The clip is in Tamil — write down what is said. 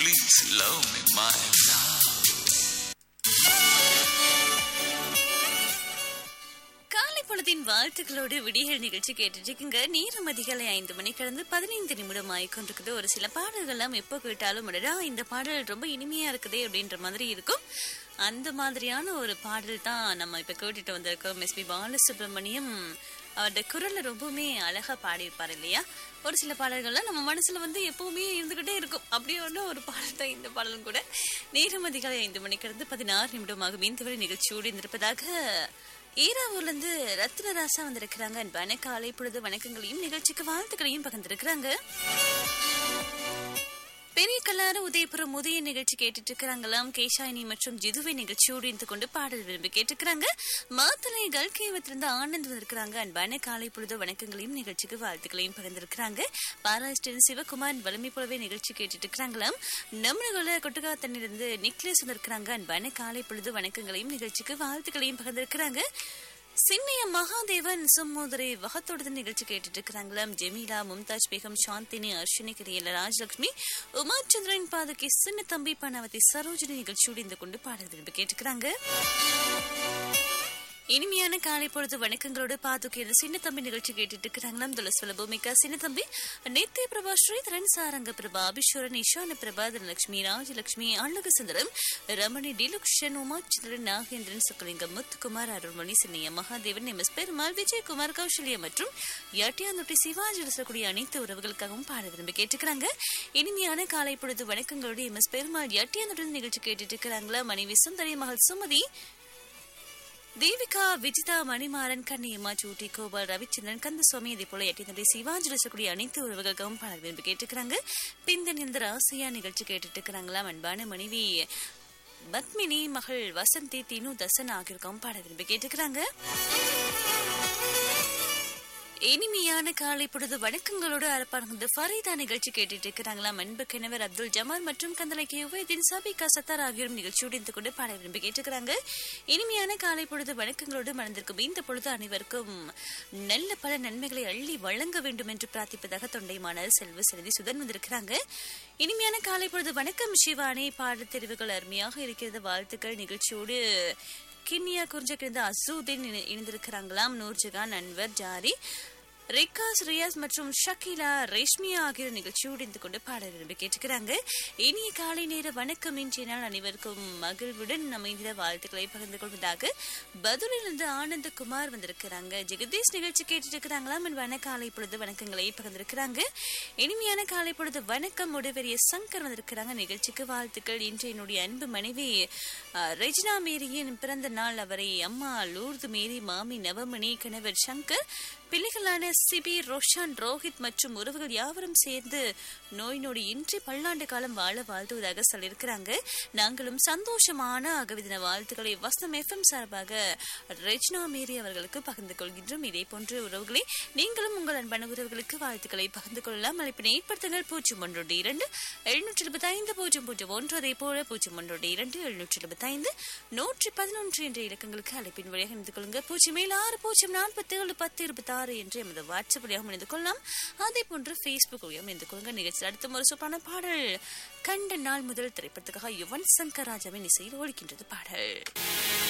Please love me, my love. காலை பொழுதின் வாழ்த்துக்களோடு விடியல் நிகழ்ச்சி கேட்டுட்டு இருக்கீங்க நேரம் அதிகாலை ஐந்து மணி கடந்து பதினைந்து நிமிடம் ஆயிக்கொண்டிருக்குது ஒரு சில பாடல்கள்லாம் எப்போ கேட்டாலும் அடடா இந்த பாடல் ரொம்ப இனிமையா இருக்குதே அப்படின்ற மாதிரி இருக்கும் அந்த மாதிரியான ஒரு பாடல் தான் நம்ம இப்ப கேட்டுட்டு வந்திருக்கோம் எஸ் பி பாலசுப்ரமணியம் அவருடைய குரல்ல ரொம்பவுமே அழகா பாடியிருப்பார் இல்லையா ஒரு சில பாடல்கள்லாம் நம்ம மனசுல வந்து எப்பவுமே இருந்துகிட்டே இருக்கும் அப்படியே ஒன்று ஒரு பாடல் தான் இந்த பாடலும் கூட நேரம் அதிகாலை ஐந்து மணி கடந்து பதினாறு நிமிடமாக மீன்தவரை நிகழ்ச்சியோடு இருந்திருப்பதாக ஈராவூர்ல இருந்து ரத்னராசா வந்திருக்கிறாங்க அன்பான காலை பொழுது வணக்கங்களையும் நிகழ்ச்சிக்கு வாழ்த்துக்களையும் பகிர்ந்திருக்கிறாங்க பெரிய கல்லாறு உதயபுரம் உதய நிகழ்ச்சி கேட்டுட்டு இருக்கிறாங்களாம் கேஷாயினி மற்றும் ஜிதுவை நிகழ்ச்சியோடு இருந்து கொண்டு பாடல் விரும்பி கேட்டுக்கிறாங்க மாத்தலை கல்கேவத்திலிருந்து ஆனந்த் வந்திருக்கிறாங்க அன்பான காலை பொழுது வணக்கங்களையும் நிகழ்ச்சிக்கு வாழ்த்துக்களையும் பகிர்ந்திருக்கிறாங்க பாராஸ்டின் சிவகுமார் வலிமை போலவே நிகழ்ச்சி கேட்டுட்டு இருக்கிறாங்களாம் நம்மள கொட்டுக்காத்தனிலிருந்து நிக்லஸ் வந்திருக்கிறாங்க அன்பான காலை பொழுது வணக்கங்களையும் நிகழ்ச்சிக்கு வாழ்த்துக்களையும் பகிர்ந்திருக்கிறாங்க சின்னைய மகாதேவன் சும்மோதரை வகத்தோடு நிகழ்ச்சி கேட்டுட்டு இருக்கிறாங்களாம் ஜெமீலா மும்தாஜ் பேகம் சாந்தினி அர்ஷினி கிரியல ராஜலட்சுமி உமாச்சந்திரன் பாதகி சின்ன தம்பி பணவதி சரோஜினி நிகழ்ச்சியோடு இந்த கொண்டு பாடல் விரும்பி கேட்டுக்கிறாங்க இனிமையான காலை பொழுது வணக்கங்களோடு பாதுக்கு இந்த சின்ன தம்பி நிகழ்ச்சி கேட்டுட்டு இருக்கிறாங்களாம் துளஸ்வல பூமிகா சின்ன தம்பி நித்ய பிரபா ஸ்ரீதரன் சாரங்க பிரபா அபிஸ்வரன் ஈஷான பிரபா தனலட்சுமி ராஜலட்சுமி அழகு சுந்தரம் ரமணி டிலுக்ஷன் உமாச்சந்திரன் நாகேந்திரன் சுக்கலிங்கம் முத்துக்குமார் அருள்மணி சின்னையா மகாதேவன் எம் எஸ் பெருமாள் விஜயகுமார் கௌசல்யா மற்றும் யாட்டியாந்தொட்டி சிவாஜி சொல்லக்கூடிய அனைத்து உறவுகளுக்காகவும் பாட விரும்பி கேட்டுக்கிறாங்க இனிமையான காலை பொழுது வணக்கங்களோடு எம் எஸ் பெருமாள் யாட்டியாந்துடன் நிகழ்ச்சி கேட்டுட்டு இருக்கிறாங்களா மனைவி சுந்தரி மகள் சுமதி தேவிகா விஜிதா மணிமாறன் கண்ணியம்மா சூட்டி கோபால் ரவிச்சந்திரன் கந்தசுவாமி இதே போல எட்டினரை சிவாஜி ரசக்கூடிய அனைத்து உறவுகளுக்கும் பாடல் விரும்பி கேட்டுக்கிறாங்க பிந்தன் இந்த ராசியா நிகழ்ச்சி கேட்டுட்டு இருக்கிறாங்களாம் அன்பான மனைவி பத்மினி மகள் வசந்தி தினு தசன் ஆகியோருக்கும் பாட விரும்பி கேட்டுக்கிறாங்க இனிமையான காலை பொழுது வணக்கங்களோடு அரப்பானது ஃபரீதா நிகழ்ச்சி கேட்டுட்டு இருக்கிறாங்களாம் அன்பு கிணவர் அப்துல் ஜமால் மற்றும் கந்தலைக்கு உபயத்தின் சபிகா சத்தார் ஆகியோரும் நிகழ்ச்சியோடு இருந்து கொண்டு பாட விரும்பி கேட்டுக்கிறாங்க இனிமையான காலை பொழுது வணக்கங்களோடு மணந்திருக்கும் இந்த பொழுது அனைவருக்கும் நல்ல பல நன்மைகளை அள்ளி வழங்க வேண்டும் என்று பிரார்த்திப்பதாக தொண்டைமான செல்வ செல்வி சுதன் வந்திருக்கிறாங்க இனிமையான காலை பொழுது வணக்கம் சிவானி பாடத் தெரிவுகள் அருமையாக இருக்கிறது வாழ்த்துக்கள் நிகழ்ச்சியோடு கிண்ணியா குறிஞ்ச கிழந்த அசூதீன் இணை- இணைந்திருக்கிறாங்களாம் நூர்ஜகான் அன்வர் ஜாரி ரிகாஸ் ரியாஸ் மற்றும் ஷக்கீலா ரேஷ்மியா ஆகியோர் நிகழ்ச்சியோடு இருந்து கொண்டு பாட விரும்பி கேட்டுக்கிறாங்க இனிய காலை நேர வணக்கம் இன்றைய நாள் அனைவருக்கும் மகிழ்வுடன் அமைந்த வாழ்த்துக்களை பகிர்ந்து கொள்வதாக பதிலிருந்து ஆனந்தகுமார் வந்திருக்கிறாங்க ஜெகதீஷ் நிகழ்ச்சி கேட்டுட்டு இருக்கிறாங்களாம் அன்பான காலை பொழுது வணக்கங்களை பகிர்ந்திருக்கிறாங்க இனிமையான காலை பொழுது வணக்கம் உடவெரிய சங்கர் வந்திருக்கிறாங்க நிகழ்ச்சிக்கு வாழ்த்துக்கள் இன்று என்னுடைய அன்பு மனைவி அஹ், ரெஜினா மேரியின் பிறந்த நாள் அவரை அம்மா லூர்து மேரி மாமி நவமணி கணவர் சங்கர் பிள்ளைகளான சிபி ரோஷான் ரோஹித் மற்றும் உறவுகள் யாவரும் சேர்ந்து நோய் நொடி இன்றி பல்லாண்டு காலம் வாழ வாழ்த்துவதாக சொல்லியிருக்கிறாங்க நாங்களும் சந்தோஷமான அகவிதின வாழ்த்துக்களை வசனம் எஃப்எம் சார்பாக ரெஜ்னா மேரி அவர்களுக்கு பகிர்ந்து கொள்கின்றோம் இதே போன்ற உறவுகளை நீங்களும் உங்கள் அன்பான உறவுகளுக்கு வாழ்த்துக்களை பகிர்ந்து கொள்ளலாம் அழைப்பினை ஏற்படுத்துங்கள் பூஜ்ஜியம் ஒன்றோடு இரண்டு எழுநூற்றி எழுபத்தி ஐந்து பூஜ்ஜியம் பூஜ்ஜியம் ஒன்று அதே போல பூஜ்ஜியம் ஒன்றோடு இரண்டு எழுநூற்றி எழுபத்தி ஐந்து நூற்றி பதினொன்று என்ற இலக்கங்களுக்கு அழைப்பின் வழியாக இணைந்து கொள்ளுங்க பூஜ்ஜியம் ஏழு ஆறு பூஜ்ஜியம் நாற்பத்தி ஏழு பத்து இருபத்தி ஆறு என்று எமது வாட்ஸ்அப் வழியாக இணைந்து கொள்ளலாம் அதே போன்று ஃபேஸ்புக் வழியாக இணைந்து கொள்ளுங்க நிகழ்ச்சியில் அடுத்த ஒரு சூப்பான பாடல் கண்ட நாள் முதல் திரைப்படத்துக்காக யுவன் சங்கர் ராஜாவின் இசையில் ஒழிக்கின்றது பாடல்